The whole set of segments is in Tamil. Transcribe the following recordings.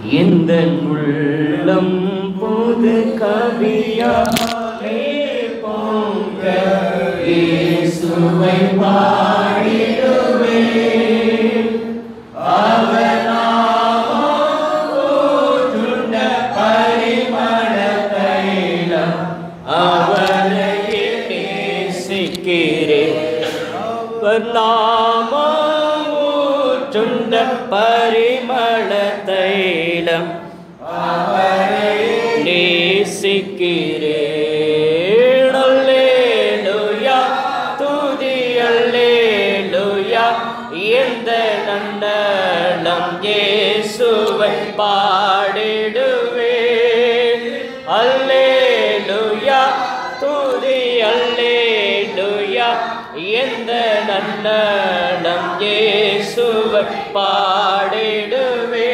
எந்த உள்ளம் புது கவியாலே பொங்க இயேசுவை பாடிடுவே அவனாவோற்றுண்ட பரிமள தைலம் அவரையே நேசிக்கிறேன் நாமூற்றுண்ட பரிமள தைலம் நேசிக்கிறேன் அல்லேலூயா துதி அல்லேலூயா எந்த நன்னலம் இயேசுவை பாடிடுவே அல்லேலூயா துதி அல்லேலூயா எந்த நன்னலம் இயேசுவை பாடிடுவே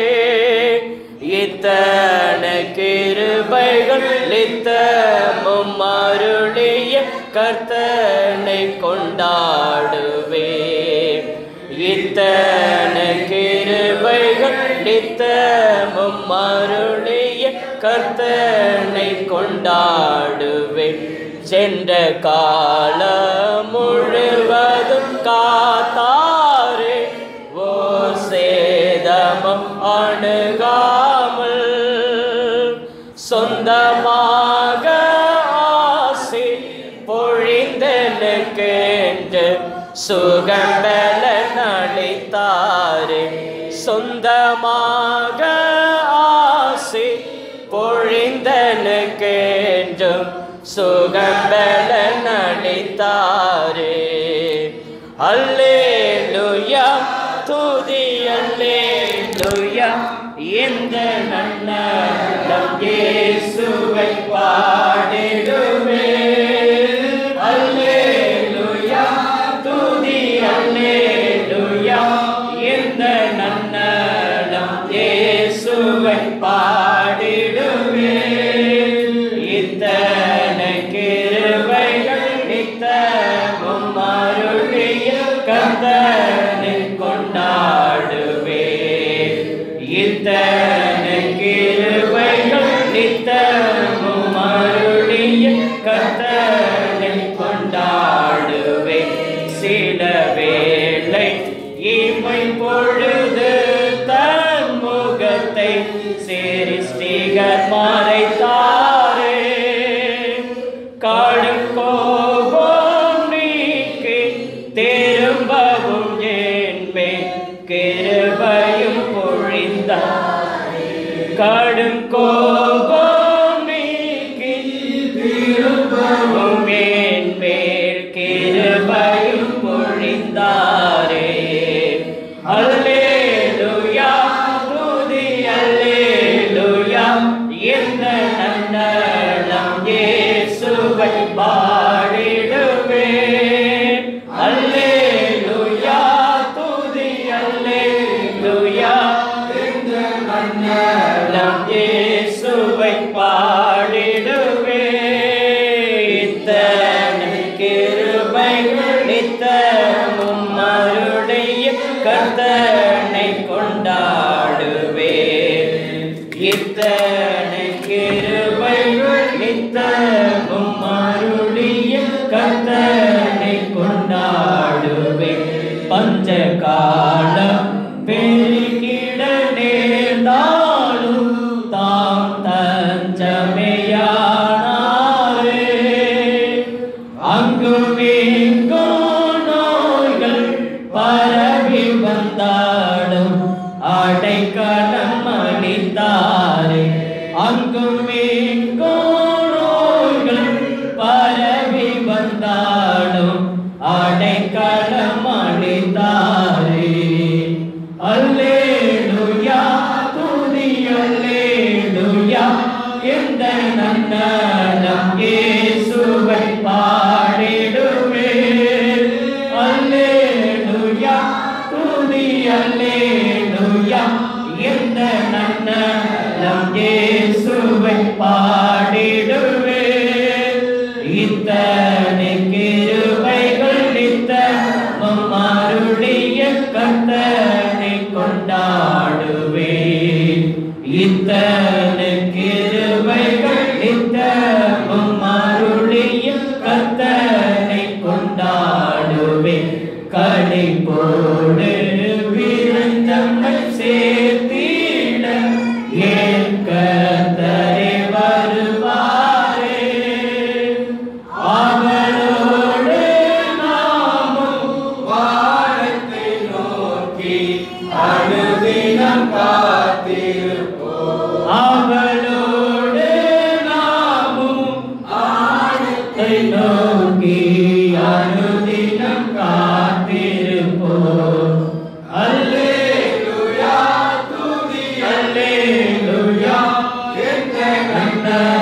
இத்தன கிருபைகள் நித்தமும் அருளிய கர்த்தனை கொண்டாடுவே இத்தன கிருபைகள் நித்தமும் அருளிய கர்த்தனை கொண்டாடுவே சென்ற காலம் முழுவதும் காத்தாரே ஓ சேதமும் அணுகாமல் சொந்தமாக ஆசி பொழிந்தனுக்கென்று சுகம்பல நடித்தாரே சொந்தமாக ஆசி பொழிந்தனுக்கென்றும் சுகம்பல நடித்தாரே அல்லேலூயா துதி அல்லேலூயா எந்த நன்னம் இயேசுவை பாடிடுவே அல்லேலூயா துதி அல்லேலூயா எந்த நன்னம் இயேசுவை பாடிடுவே இத்தனை கிருபைகள் நித்தமும் அருளிய கந்தனை கொண்டாடுவே இத்தனை கிருபைகள் நித்தமும் அருளிய கந்தனை கொண்டாடுவே சில வேளை இமை பொழுது தன் முகத்தை சிருஷ்டிகர் மறைத்தாரே காடும் கோபம் நீக்கி திரும்பவும் என்பே கிருபையும் பொழிந்தார் கடும் கோபம் நீக்கி திரும்பவும் என் மேல் கிருபையும் பொழிந்தாரே அல்லேலூயா துதி அல்லேலூயா எந்த நன்னலம் இயேசுவை பாடிடுவே அல்லேலூயா துதி அல்லேலூயா எந்த நன்னலம் இயேசுவை பாடிடுவே இத்தனை கிருபைகள் நித்தமும் அருடைய கர்த்தனை கொண்டாடுவே இத்தனை கிருபைகள் நித்தமும் அருளிய கர்த்தனை கொண்டாடுவே பஞ்ச காலம் பெருகிட நேர்ந்தாலும் தாம் தஞ்சமையானாரே அங்கும் இங்கும் நோய்கள் பரவி வந்தாலும் அடைக்கலம் அளித்தாரே அங்கும் இங்கும் நோய்கள் பரவி வந்தாலும் அடைக்கலம் அளித்தாரே அல்லேலூயா துதி அல்லேலூயா எந்த நன்னலம் இயேசுவை பாடிடுவே அல்லேலூயா துதி அல்லேலூயா எந்த நன்னலம் இயேசுவை பாடிடுவே இத்தனை கிருபைகள் நித்தமும் அருளிய கர்த்தனை கொண்டாடுவே இத்தனை கிருபைகள் நித்தமும் அருளியும் கத்தனை கொண்டாடுவேன் கடை போடு விருந்தம்மை சேர்த்திட ஏன் கத்தரை வருவாரே அவளோடு நாமும் வானத்தை நோக்கி அனுதினம் காத்திருப்போம் அவளோடு நாமும் ஆனத்தை நோக்கி அனுதினம் காத்திருப்போம் அல்லேலூயா துதி அல்லேலூயா என்ற கண்ண